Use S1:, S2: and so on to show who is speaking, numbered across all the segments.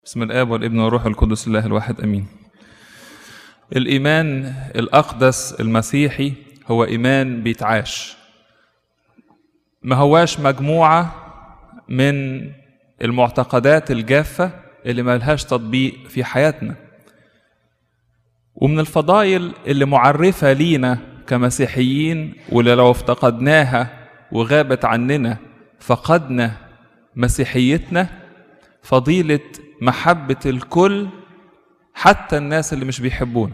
S1: بسم الآب والابن والروح القدس الله الواحد أمين الإيمان الأقدس المسيحي هو إيمان بيتعاش ما هواش مجموعة من المعتقدات الجافة اللي ملهاش تطبيق في حياتنا ومن الفضائل اللي معرفة لينا كمسيحيين واللي لو افتقدناها وغابت عننا فقدنا مسيحيتنا فضيلة محبة الكل حتى الناس اللي مش بيحبونا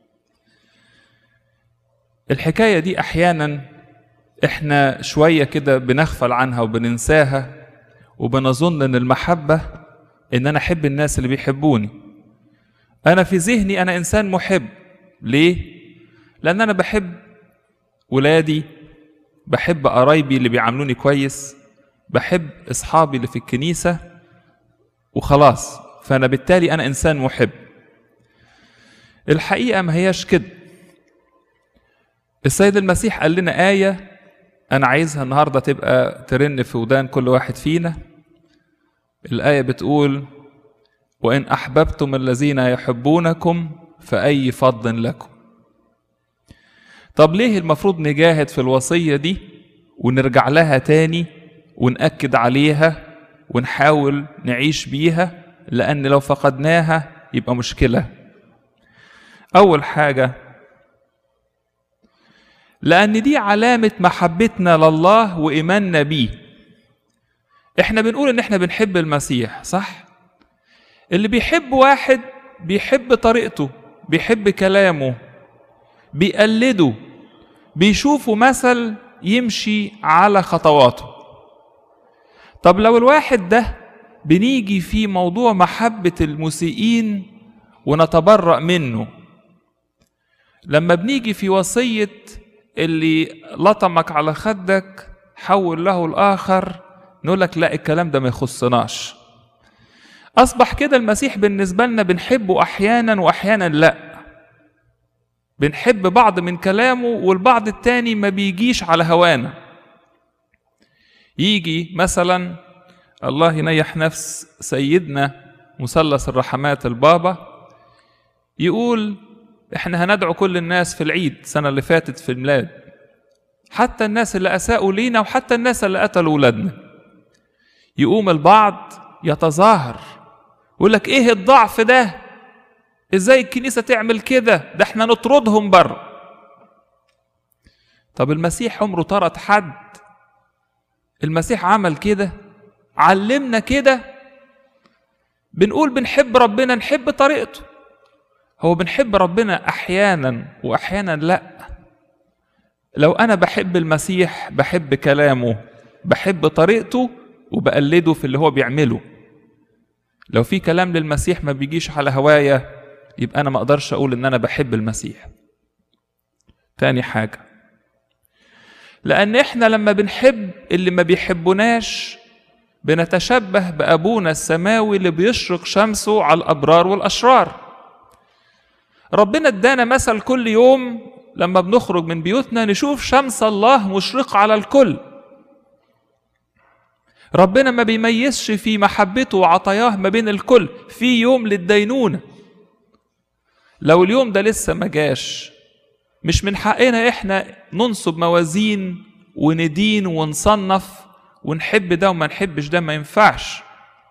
S1: الحكاية دي أحيانا إحنا شوية كده بنغفل عنها وبننساها وبنظن إن المحبة إن أنا أحب الناس اللي بيحبوني أنا في ذهني أنا إنسان محب ليه؟ لأن أنا بحب ولادي بحب قرايبي اللي بيعاملوني كويس بحب أصحابي اللي في الكنيسة وخلاص فأنا بالتالي أنا إنسان محب الحقيقة ما هياش كده السيد المسيح قال لنا آية أنا عايزها النهاردة تبقى ترن في ودان كل واحد فينا الآية بتقول وإن أحببتم الذين يحبونكم فأي فضل لكم طب ليه المفروض نجاهد في الوصية دي ونرجع لها تاني ونأكد عليها ونحاول نعيش بيها لأن لو فقدناها يبقى مشكلة أول حاجة لأن دي علامة محبتنا لله وإيماننا بيه إحنا بنقول إن إحنا بنحب المسيح صح؟ اللي بيحب واحد بيحب طريقته بيحب كلامه بيقلده بيشوفه مثل يمشي على خطواته طب لو الواحد ده بنيجي في موضوع محبة المسيئين ونتبرأ منه لما بنيجي في وصية اللي لطمك على خدك حول له الآخر نقول لك لا الكلام ده ما يخصناش أصبح كده المسيح بالنسبة لنا بنحبه أحيانا وأحيانا لا بنحب بعض من كلامه والبعض التاني ما بيجيش على هوانا يجي مثلا الله ينيح نفس سيدنا مثلث الرحمات البابا يقول احنا هندعو كل الناس في العيد السنة اللي فاتت في الميلاد حتى الناس اللي أساءوا لينا وحتى الناس اللي قتلوا ولادنا يقوم البعض يتظاهر يقول لك ايه الضعف ده ازاي الكنيسة تعمل كده ده احنا نطردهم بره طب المسيح عمره طرد حد المسيح عمل كده علمنا كده بنقول بنحب ربنا نحب طريقته هو بنحب ربنا احيانا واحيانا لا لو انا بحب المسيح بحب كلامه بحب طريقته وبقلده في اللي هو بيعمله لو في كلام للمسيح ما بيجيش على هوايا يبقى انا ما اقدرش اقول ان انا بحب المسيح تاني حاجه لان احنا لما بنحب اللي ما بيحبوناش بنتشبه بابونا السماوي اللي بيشرق شمسه على الابرار والاشرار ربنا ادانا مثل كل يوم لما بنخرج من بيوتنا نشوف شمس الله مشرقة على الكل ربنا ما بيميزش في محبته وعطاياه ما بين الكل في يوم للدينونة لو اليوم ده لسه ما جاش مش من حقنا احنا ننصب موازين وندين ونصنف ونحب ده وما نحبش ده ما ينفعش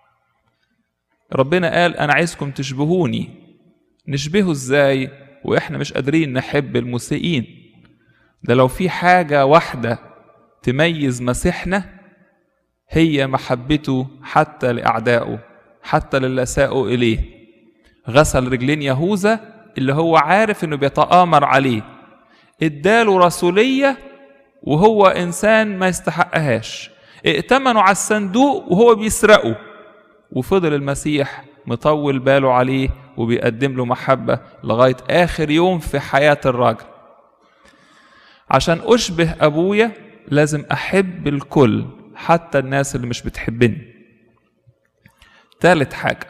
S1: ربنا قال انا عايزكم تشبهوني نشبهه ازاي واحنا مش قادرين نحب المسيئين ده لو في حاجة واحدة تميز مسيحنا هي محبته حتى لأعدائه حتى للي ساءوا إليه غسل رجلين يهوذا اللي هو عارف انه بيتآمر عليه اداله رسولية وهو إنسان ما يستحقهاش ائتمنوا على الصندوق وهو بيسرقه وفضل المسيح مطول باله عليه وبيقدم له محبة لغاية آخر يوم في حياة الراجل عشان أشبه أبويا لازم أحب الكل حتى الناس اللي مش بتحبني ثالث حاجة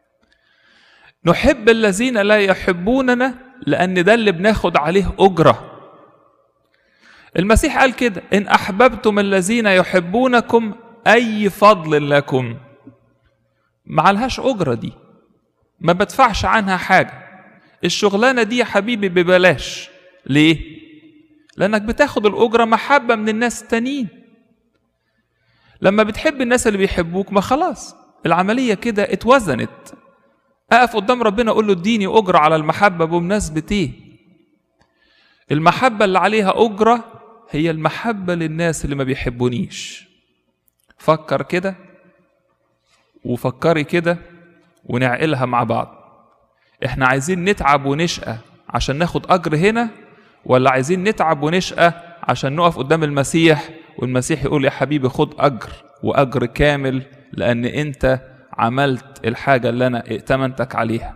S1: نحب الذين لا يحبوننا لأن ده اللي بناخد عليه أجرة المسيح قال كده إن أحببتم الذين يحبونكم أي فضل لكم معلهاش أجرة دي ما بدفعش عنها حاجة الشغلانة دي يا حبيبي ببلاش ليه؟ لأنك بتاخد الأجرة محبة من الناس التانيين لما بتحب الناس اللي بيحبوك ما خلاص العملية كده اتوزنت أقف قدام ربنا أقول له اديني أجرة على المحبة بمناسبة إيه؟ المحبة اللي عليها أجرة هي المحبة للناس اللي ما بيحبونيش فكر كده وفكري كده ونعقلها مع بعض احنا عايزين نتعب ونشقى عشان ناخد أجر هنا ولا عايزين نتعب ونشقى عشان نقف قدام المسيح والمسيح يقول يا حبيبي خد أجر وأجر كامل لأن أنت عملت الحاجة اللي أنا ائتمنتك عليها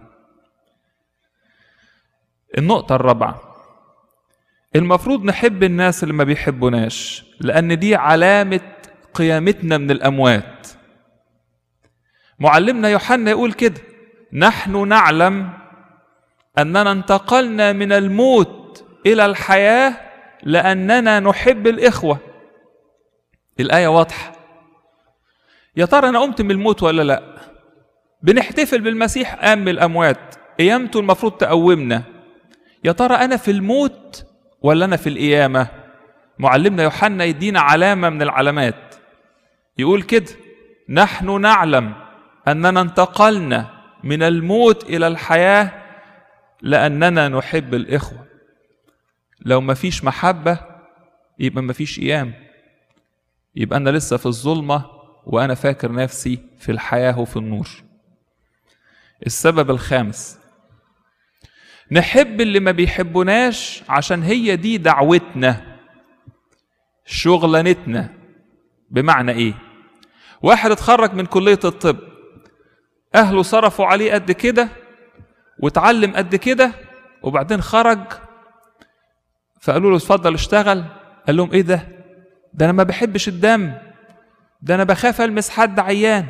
S1: النقطة الرابعة المفروض نحب الناس اللي ما بيحبوناش لأن دي علامة قيامتنا من الأموات معلمنا يوحنا يقول كده نحن نعلم أننا انتقلنا من الموت إلى الحياة لأننا نحب الإخوة الآية واضحة يا ترى أنا قمت من الموت ولا لأ بنحتفل بالمسيح قام من الأموات قيامته المفروض تقومنا يا ترى أنا في الموت ولا أنا في القيامة معلمنا يوحنا يدينا علامة من العلامات يقول كده نحن نعلم أننا انتقلنا من الموت إلى الحياة لأننا نحب الإخوة لو ما فيش محبة يبقى ما فيش قيام يبقى أنا لسه في الظلمة وأنا فاكر نفسي في الحياة وفي النور السبب الخامس نحب اللي ما بيحبوناش عشان هي دي دعوتنا شغلانتنا بمعنى ايه واحد اتخرج من كلية الطب اهله صرفوا عليه قد كده واتعلم قد كده وبعدين خرج فقالوا له اتفضل اشتغل قال لهم ايه ده ده انا ما بحبش الدم ده انا بخاف المس حد عيان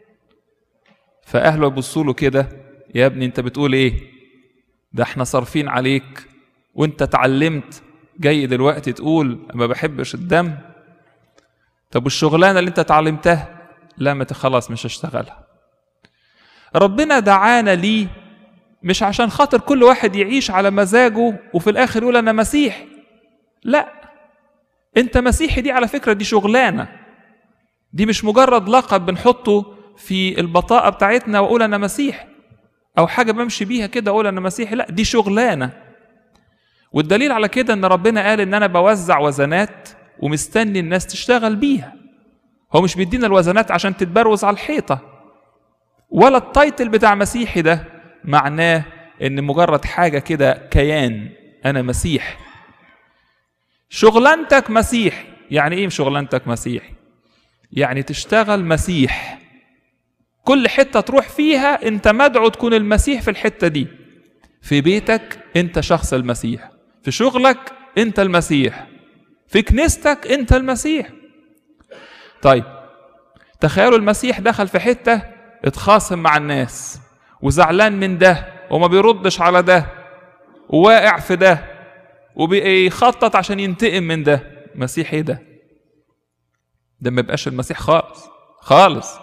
S1: فاهله يبصوا له كده يا ابني انت بتقول ايه ده احنا صارفين عليك وانت اتعلمت جاي دلوقتي تقول ما بحبش الدم طب والشغلانه اللي انت اتعلمتها لا ما خلاص مش هشتغلها ربنا دعانا ليه مش عشان خاطر كل واحد يعيش على مزاجه وفي الاخر يقول انا مسيحي لا انت مسيحي دي على فكره دي شغلانه دي مش مجرد لقب بنحطه في البطاقه بتاعتنا واقول انا مسيحي او حاجه بمشي بيها كده اقول انا مسيحي لا دي شغلانه والدليل على كده ان ربنا قال ان انا بوزع وزنات ومستني الناس تشتغل بيها هو مش بيدينا الوزنات عشان تتبروز على الحيطه ولا التايتل بتاع مسيحي ده معناه ان مجرد حاجه كده كيان انا مسيح شغلانتك مسيح يعني ايه شغلانتك مسيح يعني تشتغل مسيح كل حته تروح فيها انت مدعو تكون المسيح في الحته دي في بيتك انت شخص المسيح في شغلك انت المسيح في كنيستك انت المسيح طيب تخيلوا المسيح دخل في حته اتخاصم مع الناس وزعلان من ده وما بيردش على ده وواقع في ده وبيخطط عشان ينتقم من ده مسيح ايه ده ده ما يبقاش المسيح خالص خالص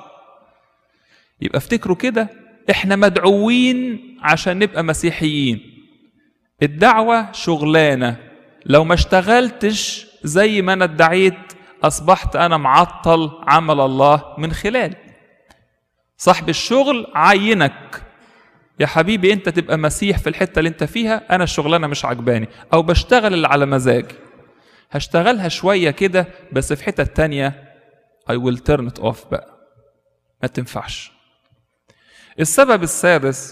S1: يبقى افتكروا كده احنا مدعوين عشان نبقى مسيحيين الدعوة شغلانة لو ما اشتغلتش زي ما انا ادعيت اصبحت انا معطل عمل الله من خلالي صاحب الشغل عينك يا حبيبي انت تبقى مسيح في الحتة اللي انت فيها انا الشغلانة مش عجباني او بشتغل اللي على مزاجي هشتغلها شوية كده بس في حتة تانية I will turn it off بقى ما تنفعش السبب السادس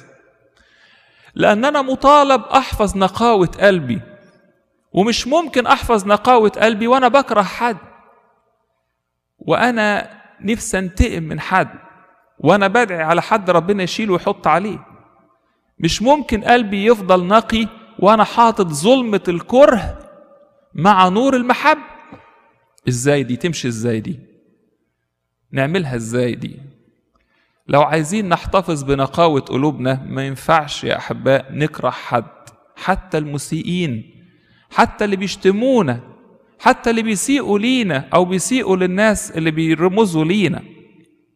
S1: لأن أنا مطالب أحفظ نقاوة قلبي ومش ممكن أحفظ نقاوة قلبي وأنا بكره حد وأنا نفسي أنتقم من حد وأنا بدعي على حد ربنا يشيله ويحط عليه مش ممكن قلبي يفضل نقي وأنا حاطط ظلمة الكره مع نور المحبة إزاي دي تمشي إزاي دي نعملها إزاي دي لو عايزين نحتفظ بنقاوة قلوبنا ما ينفعش يا أحباء نكره حد حتى المسيئين حتى اللي بيشتمونا حتى اللي بيسيئوا لينا أو بيسيئوا للناس اللي بيرمزوا لينا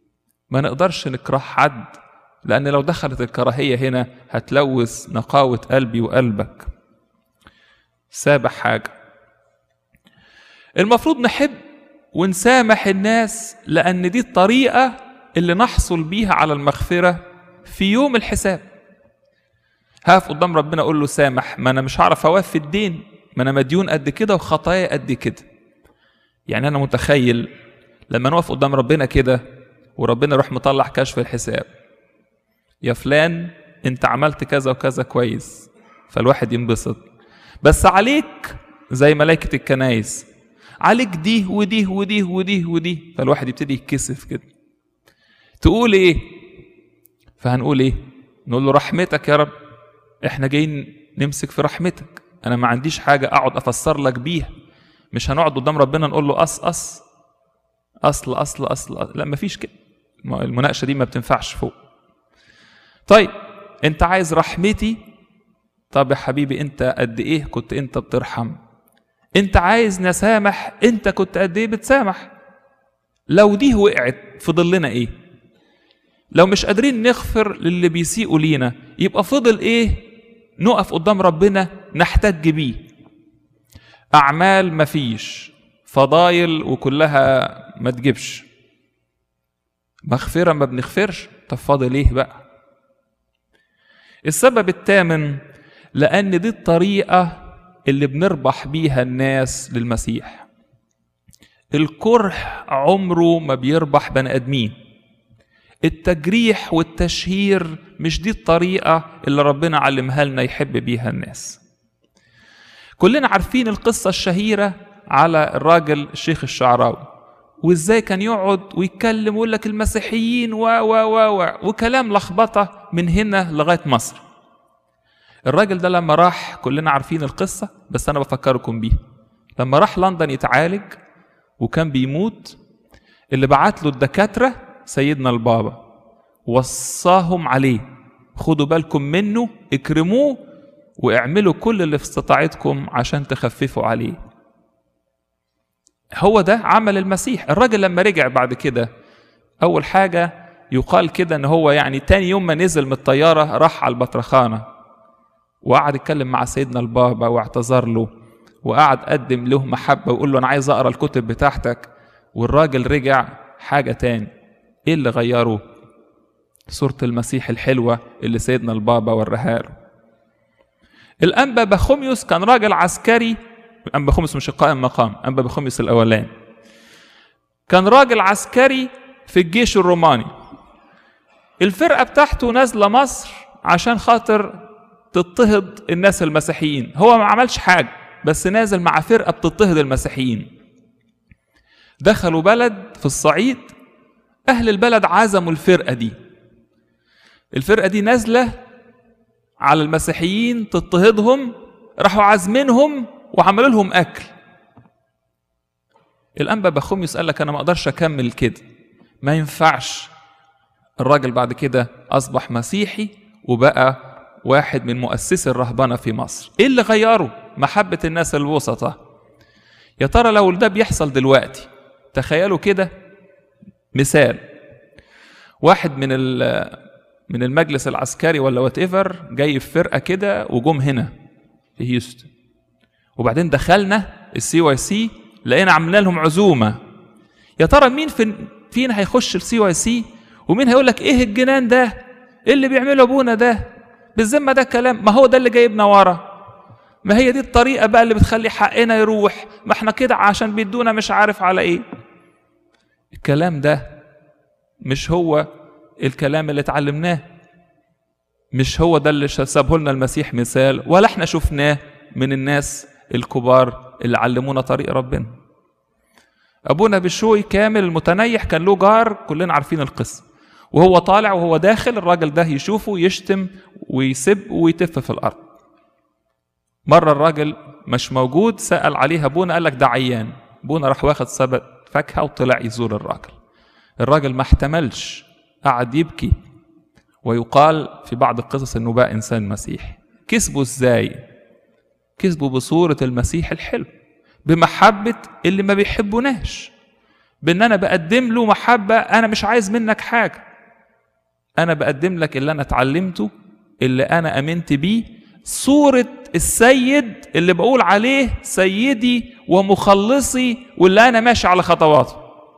S1: ما نقدرش نكره حد لأن لو دخلت الكراهية هنا هتلوث نقاوة قلبي وقلبك سابع حاجة المفروض نحب ونسامح الناس لأن دي الطريقة اللي نحصل بيها على المغفرة في يوم الحساب هقف قدام ربنا أقول له سامح ما أنا مش هعرف أوفي الدين ما أنا مديون قد كده وخطايا قد كده يعني أنا متخيل لما نقف قدام ربنا كده وربنا يروح مطلع كشف الحساب يا فلان انت عملت كذا وكذا كويس فالواحد ينبسط بس عليك زي ملائكة الكنايس عليك دي ودي ودي ودي ودي فالواحد يبتدي يتكسف كده تقول ايه فهنقول ايه نقول له رحمتك يا رب احنا جايين نمسك في رحمتك انا ما عنديش حاجة اقعد افسر لك بيها مش هنقعد قدام ربنا نقول له أص أص أصل أصل أصل, أصل. لا مفيش كده المناقشة دي ما بتنفعش فوق طيب أنت عايز رحمتي طب يا حبيبي أنت قد إيه كنت أنت بترحم أنت عايز نسامح أنت كنت قد إيه بتسامح لو دي وقعت فضل لنا إيه لو مش قادرين نغفر للي بيسيئوا لينا يبقى فضل إيه نقف قدام ربنا نحتج بيه أعمال مفيش فضايل وكلها ما تجيبش مغفرة ما بنغفرش طب فاضل ايه بقى السبب الثامن لأن دي الطريقة اللي بنربح بيها الناس للمسيح الكره عمره ما بيربح بني آدمين التجريح والتشهير مش دي الطريقة اللي ربنا علمها لنا يحب بيها الناس كلنا عارفين القصة الشهيرة على الراجل الشيخ الشعراوي وازاي كان يقعد ويتكلم ويقول لك المسيحيين و و و و وكلام لخبطة من هنا لغاية مصر الراجل ده لما راح كلنا عارفين القصة بس أنا بفكركم بيها لما راح لندن يتعالج وكان بيموت اللي بعت له الدكاترة سيدنا البابا وصاهم عليه خدوا بالكم منه اكرموه واعملوا كل اللي في استطاعتكم عشان تخففوا عليه هو ده عمل المسيح الراجل لما رجع بعد كده اول حاجه يقال كده ان هو يعني تاني يوم ما نزل من الطياره راح على البطرخانه وقعد يتكلم مع سيدنا البابا واعتذر له وقعد قدم له محبه ويقول له انا عايز اقرا الكتب بتاعتك والراجل رجع حاجه تاني ايه اللي غيره صوره المسيح الحلوه اللي سيدنا البابا وراها له الانبا بخوميوس كان راجل عسكري انبا بخوميوس مش القائم مقام انبا بخوميوس الاولاني كان راجل عسكري في الجيش الروماني الفرقه بتاعته نازله مصر عشان خاطر تضطهد الناس المسيحيين هو ما عملش حاجه بس نازل مع فرقه بتضطهد المسيحيين دخلوا بلد في الصعيد اهل البلد عزموا الفرقه دي الفرقه دي نازله على المسيحيين تضطهدهم راحوا عازمينهم وعملوا لهم اكل الانبا بخوميوس قال لك انا ما اقدرش اكمل كده ما ينفعش الراجل بعد كده اصبح مسيحي وبقى واحد من مؤسسي الرهبنه في مصر ايه اللي غيره محبه الناس الوسطى يا ترى لو ده بيحصل دلوقتي تخيلوا كده مثال واحد من من المجلس العسكري ولا وات ايفر جاي في فرقه كده وجم هنا في هيوستن وبعدين دخلنا السي واي سي لقينا عملنا لهم عزومه يا ترى مين في فينا هيخش السي واي سي ومين هيقول لك ايه الجنان ده ايه اللي بيعمله ابونا ده بالذمه ده كلام ما هو ده اللي جايبنا ورا ما هي دي الطريقه بقى اللي بتخلي حقنا يروح ما احنا كده عشان بيدونا مش عارف على ايه الكلام ده مش هو الكلام اللي اتعلمناه مش هو ده اللي سابه لنا المسيح مثال ولا احنا شفناه من الناس الكبار اللي علمونا طريق ربنا ابونا بشوي كامل المتنيح كان له جار كلنا عارفين القصه وهو طالع وهو داخل الراجل ده يشوفه يشتم ويسب ويتف في الارض مره الراجل مش موجود سال عليه ابونا قال لك ده عيان ابونا راح واخد سبت فاكهه وطلع يزور الراجل الراجل ما احتملش قعد يبكي ويقال في بعض القصص انه بقى انسان مسيحي كسبوا ازاي كسبوا بصورة المسيح الحلو بمحبة اللي ما بيحبوناش بان انا بقدم له محبه انا مش عايز منك حاجه انا بقدم لك اللي انا اتعلمته اللي انا امنت بيه صوره السيد اللي بقول عليه سيدي ومخلصي واللي انا ماشي على خطواته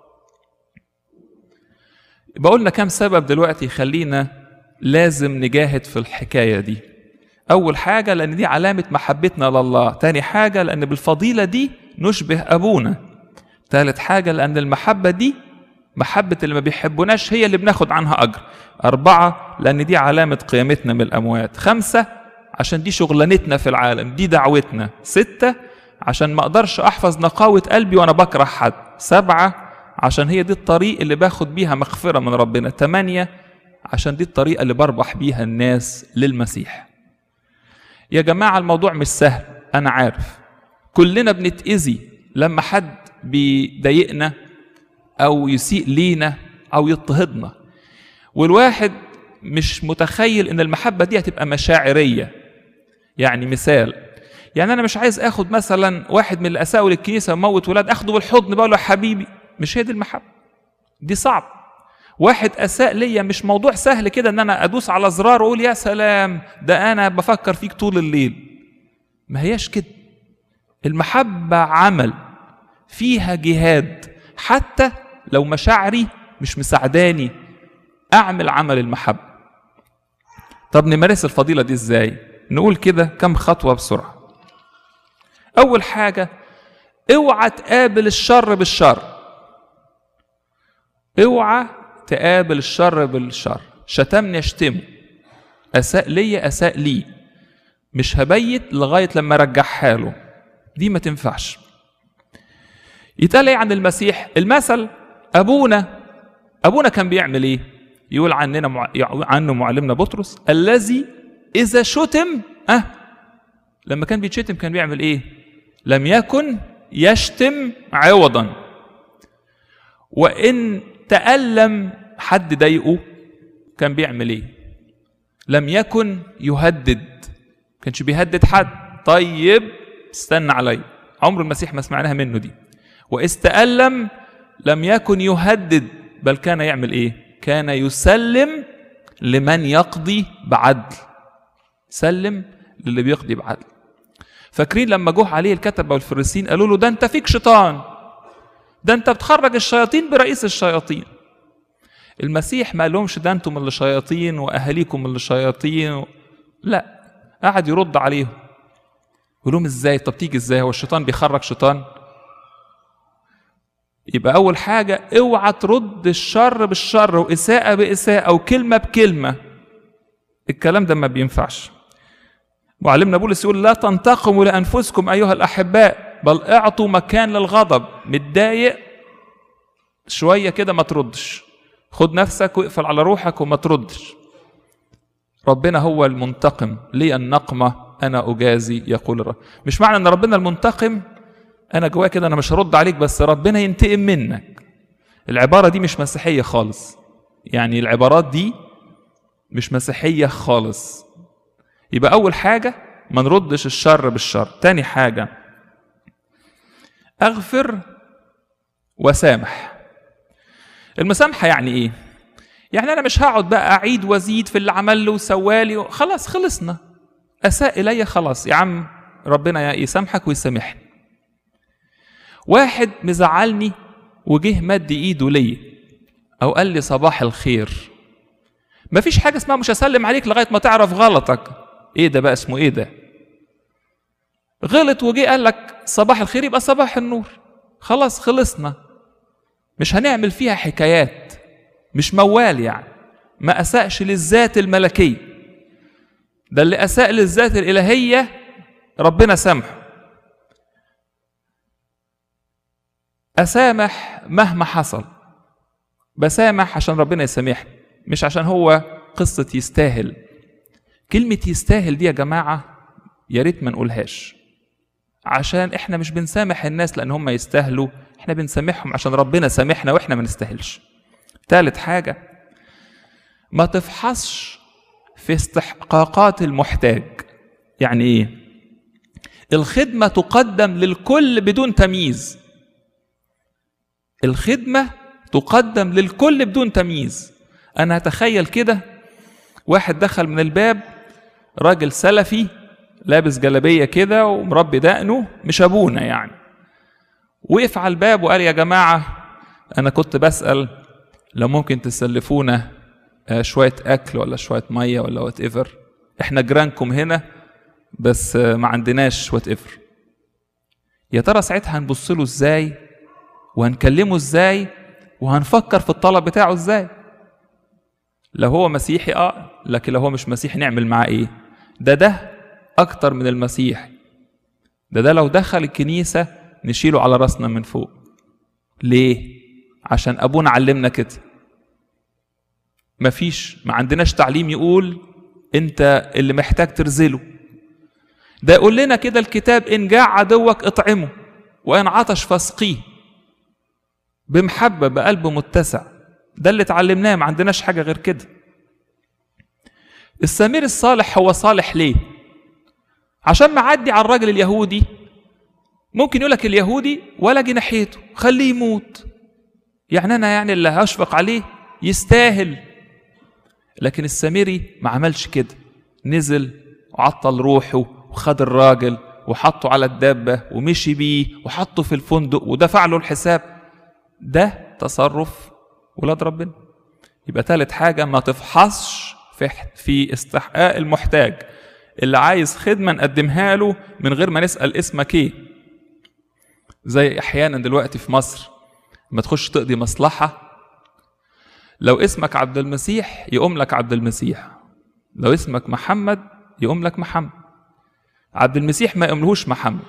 S1: بقولنا كام سبب دلوقتي يخلينا لازم نجاهد في الحكايه دي اول حاجه لان دي علامه محبتنا لله تاني حاجه لان بالفضيله دي نشبه ابونا تالت حاجه لان المحبه دي محبة اللي ما بيحبوناش هي اللي بناخد عنها أجر أربعة لأن دي علامة قيامتنا من الأموات خمسة عشان دي شغلانتنا في العالم دي دعوتنا ستة عشان ما أقدرش أحفظ نقاوة قلبي وأنا بكره حد سبعة عشان هي دي الطريق اللي باخد بيها مغفرة من ربنا تمانية عشان دي الطريقة اللي بربح بيها الناس للمسيح يا جماعة الموضوع مش سهل أنا عارف كلنا بنتأذي لما حد بيضايقنا أو يسيء لينا أو يضطهدنا والواحد مش متخيل إن المحبة دي هتبقى مشاعرية يعني مثال يعني أنا مش عايز آخد مثلا واحد من اللي أساءوا للكنيسة وموت ولاد أخده بالحضن بقول له يا حبيبي مش هي دي المحبة دي صعب واحد اساء ليا مش موضوع سهل كده ان انا ادوس على زرار واقول يا سلام ده انا بفكر فيك طول الليل ما هياش كده المحبه عمل فيها جهاد حتى لو مشاعري مش مساعداني اعمل عمل المحبه طب نمارس الفضيله دي ازاي نقول كده كم خطوه بسرعه اول حاجه اوعى تقابل الشر بالشر اوعى تقابل الشر بالشر شتمني اشتمه اساء لي اساء لي مش هبيت لغايه لما ارجعها له دي ما تنفعش يتقال ايه عن المسيح المثل ابونا ابونا كان بيعمل ايه يقول عننا مع... عنه معلمنا بطرس الذي اذا شتم اه لما كان بيتشتم كان بيعمل ايه لم يكن يشتم عوضا وان تألم حد ضايقه كان بيعمل ايه لم يكن يهدد كانش بيهدد حد طيب استنى علي عمر المسيح ما سمعناها منه دي وإذ تألم لم يكن يهدد بل كان يعمل ايه كان يسلم لمن يقضي بعدل سلم للي بيقضي بعدل فاكرين لما جه عليه الكتبة والفريسين قالوا له ده انت فيك شيطان ده انت بتخرج الشياطين برئيس الشياطين المسيح ما قالهمش ده انتم اللي شياطين واهاليكم اللي شياطين لا قعد يرد عليهم يقول لهم ازاي طب تيجي ازاي هو الشيطان بيخرج شيطان يبقى اول حاجه اوعى ترد الشر بالشر واساءه باساءه او كلمه بكلمه الكلام ده ما بينفعش معلمنا بولس يقول لا تنتقموا لانفسكم ايها الاحباء بل اعطوا مكان للغضب متضايق شويه كده ما تردش خد نفسك واقفل على روحك وما تردش ربنا هو المنتقم لي النقمه انا اجازي يقول الرب مش معنى ان ربنا المنتقم انا جوايا كده انا مش هرد عليك بس ربنا ينتقم منك العباره دي مش مسيحيه خالص يعني العبارات دي مش مسيحيه خالص يبقى اول حاجه ما نردش الشر بالشر تاني حاجه اغفر وسامح المسامحه يعني ايه يعني انا مش هقعد بقى اعيد وازيد في اللي عمل له وسوالي خلاص خلصنا اساء الي خلاص يا عم ربنا يسامحك ويسامحني واحد مزعلني وجه مد ايده ليا او قال لي صباح الخير مفيش حاجه اسمها مش هسلم عليك لغايه ما تعرف غلطك ايه ده بقى اسمه ايه ده غلط وجه قال لك صباح الخير يبقى صباح النور خلاص خلصنا مش هنعمل فيها حكايات مش موال يعني ما اساءش للذات الملكيه ده اللي اساء للذات الالهيه ربنا سامحه اسامح مهما حصل بسامح عشان ربنا يسامحني مش عشان هو قصه يستاهل كلمه يستاهل دي يا جماعه يا ريت ما نقولهاش عشان احنا مش بنسامح الناس لان هم يستاهلوا احنا بنسامحهم عشان ربنا سامحنا واحنا ما نستاهلش ثالث حاجه ما تفحصش في استحقاقات المحتاج يعني ايه الخدمه تقدم للكل بدون تمييز الخدمة تقدم للكل بدون تمييز أنا أتخيل كده واحد دخل من الباب راجل سلفي لابس جلابية كده ومربي دقنه مش أبونا يعني وقف على الباب وقال يا جماعة أنا كنت بسأل لو ممكن تسلفونا آه، شوية أكل ولا شوية مية ولا وات ايفر احنا جيرانكم هنا بس آه، ما عندناش وات ايفر يا ترى ساعتها هنبص له ازاي وهنكلمه ازاي وهنفكر في الطلب بتاعه ازاي لو هو مسيحي اه لكن لو هو مش مسيحي نعمل معاه ايه ده ده اكتر من المسيح ده ده لو دخل الكنيسة نشيله على راسنا من فوق ليه عشان ابونا علمنا كده مفيش ما عندناش تعليم يقول انت اللي محتاج ترزله ده يقول لنا كده الكتاب ان جاع عدوك اطعمه وان عطش فاسقيه بمحبه بقلب متسع ده اللي اتعلمناه ما عندناش حاجه غير كده السمير الصالح هو صالح ليه عشان معدي على الراجل اليهودي ممكن يقول لك اليهودي ولا جي ناحيته خليه يموت يعني انا يعني اللي هشفق عليه يستاهل لكن السامري ما عملش كده نزل وعطل روحه وخد الراجل وحطه على الدابة ومشي بيه وحطه في الفندق ودفع له الحساب ده تصرف ولاد ربنا يبقى تالت حاجة ما تفحصش في في استحقاق المحتاج اللي عايز خدمة نقدمها له من غير ما نسأل اسمك ايه زي احيانا دلوقتي في مصر ما تخش تقضي مصلحة لو اسمك عبد المسيح يقوم لك عبد المسيح لو اسمك محمد يقوم لك محمد عبد المسيح ما يقوملهوش محمد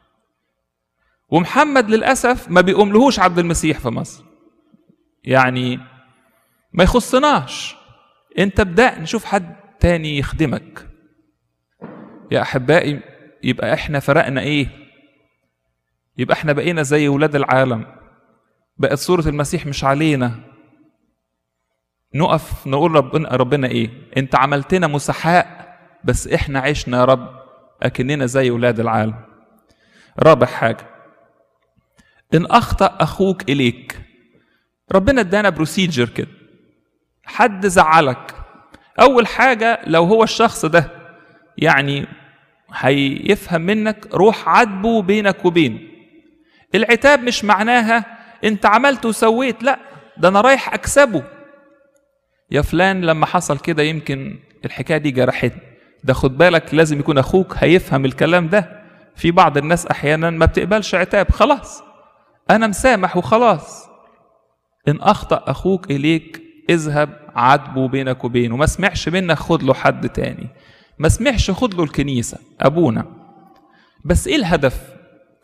S1: ومحمد للأسف ما بيقوملهوش عبد المسيح في مصر يعني ما يخصناش انت ابدأ نشوف حد تاني يخدمك يا أحبائي يبقى احنا فرقنا ايه يبقى احنا بقينا زي ولاد العالم بقت صورة المسيح مش علينا نقف نقول ربنا ربنا ايه انت عملتنا مسحاء بس احنا عشنا يا رب اكننا زي ولاد العالم رابع حاجة ان اخطأ اخوك اليك ربنا ادانا بروسيجر كده حد زعلك اول حاجة لو هو الشخص ده يعني هيفهم منك روح عاتبه بينك وبينه العتاب مش معناها انت عملت وسويت لا ده انا رايح اكسبه يا فلان لما حصل كده يمكن الحكايه دي جرحتني ده خد بالك لازم يكون اخوك هيفهم الكلام ده في بعض الناس احيانا ما بتقبلش عتاب خلاص انا مسامح وخلاص ان اخطا اخوك اليك اذهب عاتبه بينك وبينه ما سمعش منك خد له حد تاني ما سمعش خد له الكنيسه ابونا بس ايه الهدف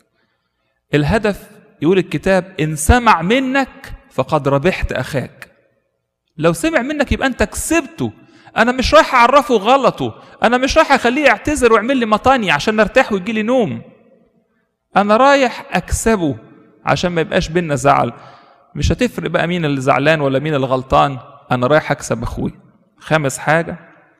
S1: الهدف يقول الكتاب ان سمع منك فقد ربحت اخاك لو سمع منك يبقى انت كسبته انا مش رايح اعرفه غلطه انا مش رايح اخليه يعتذر ويعمل لي مطاني عشان ارتاح ويجي لي نوم انا رايح اكسبه عشان ما يبقاش بينا زعل مش هتفرق بقى مين اللي زعلان ولا مين اللي غلطان انا رايح اكسب اخوي خامس حاجه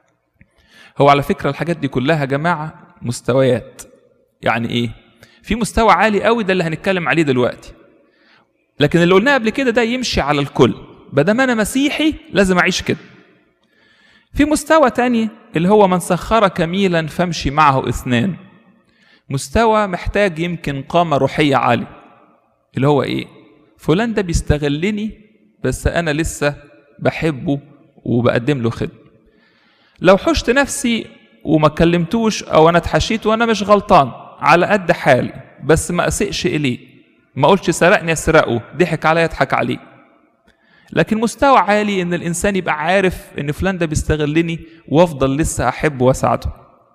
S1: هو على فكره الحاجات دي كلها يا جماعه مستويات يعني ايه في مستوى عالي قوي ده اللي هنتكلم عليه دلوقتي لكن اللي قلناه قبل كده ده يمشي على الكل بدل انا مسيحي لازم اعيش كده في مستوى تاني اللي هو من سخرك ميلا فامشي معه اثنان مستوى محتاج يمكن قامة روحية عالية اللي هو ايه فلان ده بيستغلني بس انا لسه بحبه وبقدم له خدمة لو حشت نفسي وما كلمتوش او انا اتحشيت وانا مش غلطان على قد حالي بس ما اسئش اليه ما اقولش سرقني اسرقه ضحك عليا اضحك عليه لكن مستوى عالي ان الانسان يبقى عارف ان فلان ده بيستغلني وافضل لسه احبه واساعده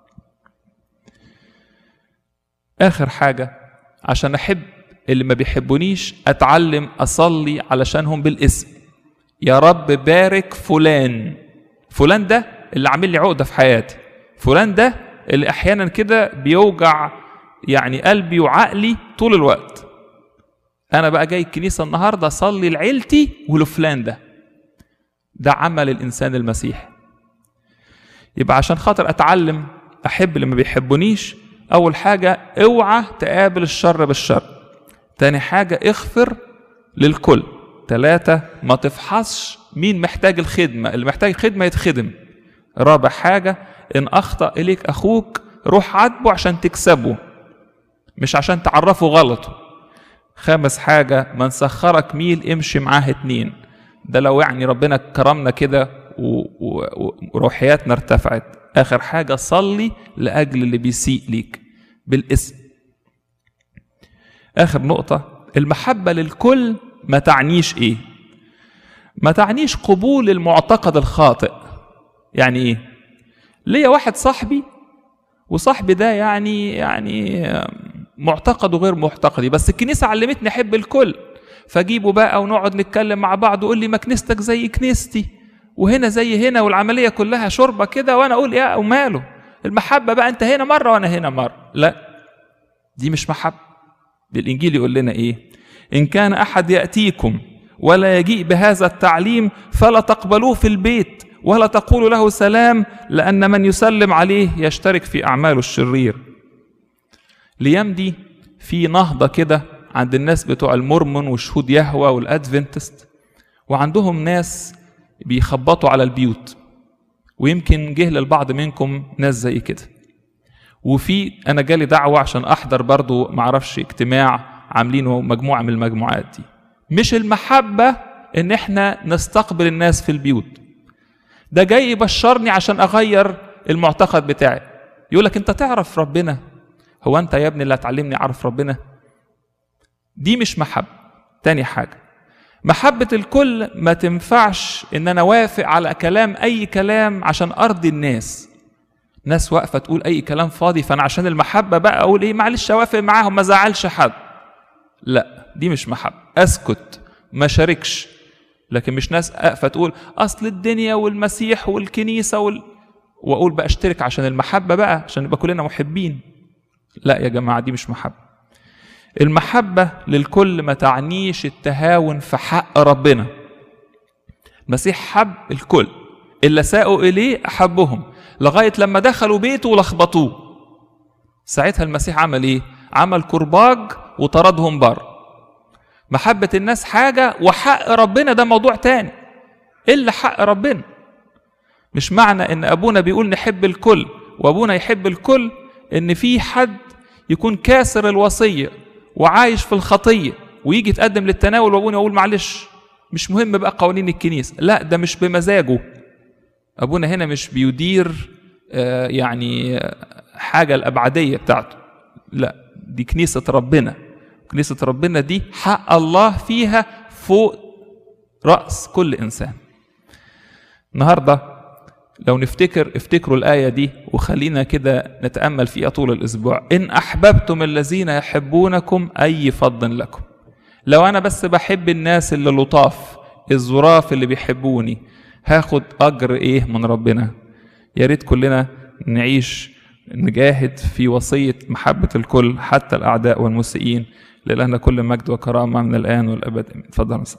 S1: اخر حاجه عشان احب اللي ما بيحبونيش اتعلم اصلي علشانهم بالاسم يا رب بارك فلان فلان ده اللي عامل لي عقده في حياتي فلان ده اللي احيانا كده بيوجع يعني قلبي وعقلي طول الوقت انا بقى جاي الكنيسه النهارده اصلي لعيلتي ولفلان ده ده عمل الانسان المسيحي يبقى عشان خاطر اتعلم احب اللي ما بيحبونيش اول حاجه اوعى تقابل الشر بالشر تاني حاجه اغفر للكل ثلاثة ما تفحصش مين محتاج الخدمة اللي محتاج خدمة يتخدم رابع حاجة إن أخطأ إليك أخوك روح عاتبه عشان تكسبه مش عشان تعرفه غلطه خامس حاجة من سخرك ميل امشي معاه اتنين ده لو يعني ربنا كرمنا كده وروحياتنا ارتفعت آخر حاجة صلي لأجل اللي بيسيء ليك بالاسم آخر نقطة المحبة للكل ما تعنيش إيه ما تعنيش قبول المعتقد الخاطئ يعني إيه ليا واحد صاحبي وصاحبي ده يعني يعني معتقده غير معتقدي بس الكنيسة علمتني أحب الكل فجيبه بقى ونقعد نتكلم مع بعض ويقول لي ما كنيستك زي كنيستي وهنا زي هنا والعملية كلها شوربة كده وأنا أقول يا وماله المحبة بقى أنت هنا مرة وأنا هنا مرة لا دي مش محبة بالإنجيل يقول لنا إيه إن كان أحد يأتيكم ولا يجيء بهذا التعليم فلا تقبلوه في البيت ولا تقولوا له سلام لأن من يسلم عليه يشترك في أعماله الشرير الأيام دي في نهضة كده عند الناس بتوع المورمون وشهود يهوى والأدفنتست وعندهم ناس بيخبطوا على البيوت ويمكن جه للبعض منكم ناس زي كده وفي انا جالي دعوه عشان احضر برضو معرفش اجتماع عاملينه مجموعه من المجموعات دي مش المحبه ان احنا نستقبل الناس في البيوت ده جاي يبشرني عشان اغير المعتقد بتاعي يقول لك انت تعرف ربنا هو انت يا ابني اللي هتعلمني اعرف ربنا دي مش محبه تاني حاجه محبة الكل ما تنفعش ان انا وافق على كلام اي كلام عشان ارضي الناس ناس واقفة تقول اي كلام فاضي فانا عشان المحبة بقى اقول ايه معلش اوافق معاهم ما زعلش حد لا دي مش محبة اسكت ما شاركش لكن مش ناس واقفة تقول اصل الدنيا والمسيح والكنيسة وال... واقول بقى اشترك عشان المحبة بقى عشان نبقى كلنا محبين لا يا جماعة دي مش محبة المحبة للكل ما تعنيش التهاون في حق ربنا المسيح حب الكل اللي ساءوا إليه أحبهم لغاية لما دخلوا بيته ولخبطوه ساعتها المسيح عمل إيه؟ عمل كرباج وطردهم بره محبة الناس حاجة وحق ربنا ده موضوع تاني إلا حق ربنا مش معنى إن أبونا بيقول نحب الكل وأبونا يحب الكل إن في حد يكون كاسر الوصية وعايش في الخطية ويجي يتقدم للتناول وابونا يقول معلش مش مهم بقى قوانين الكنيسة لا ده مش بمزاجه أبونا هنا مش بيدير آه يعني حاجة الأبعدية بتاعته لا دي كنيسة ربنا كنيسة ربنا دي حق الله فيها فوق رأس كل إنسان النهارده لو نفتكر افتكروا الآية دي وخلينا كده نتأمل فيها طول الأسبوع إن أحببتم الذين يحبونكم أي فضل لكم لو أنا بس بحب الناس اللي لطاف الظراف اللي بيحبوني هاخد أجر إيه من ربنا يا ريت كلنا نعيش نجاهد في وصية محبة الكل حتى الأعداء والمسيئين لله كل مجد وكرامة من الآن والأبد اتفضل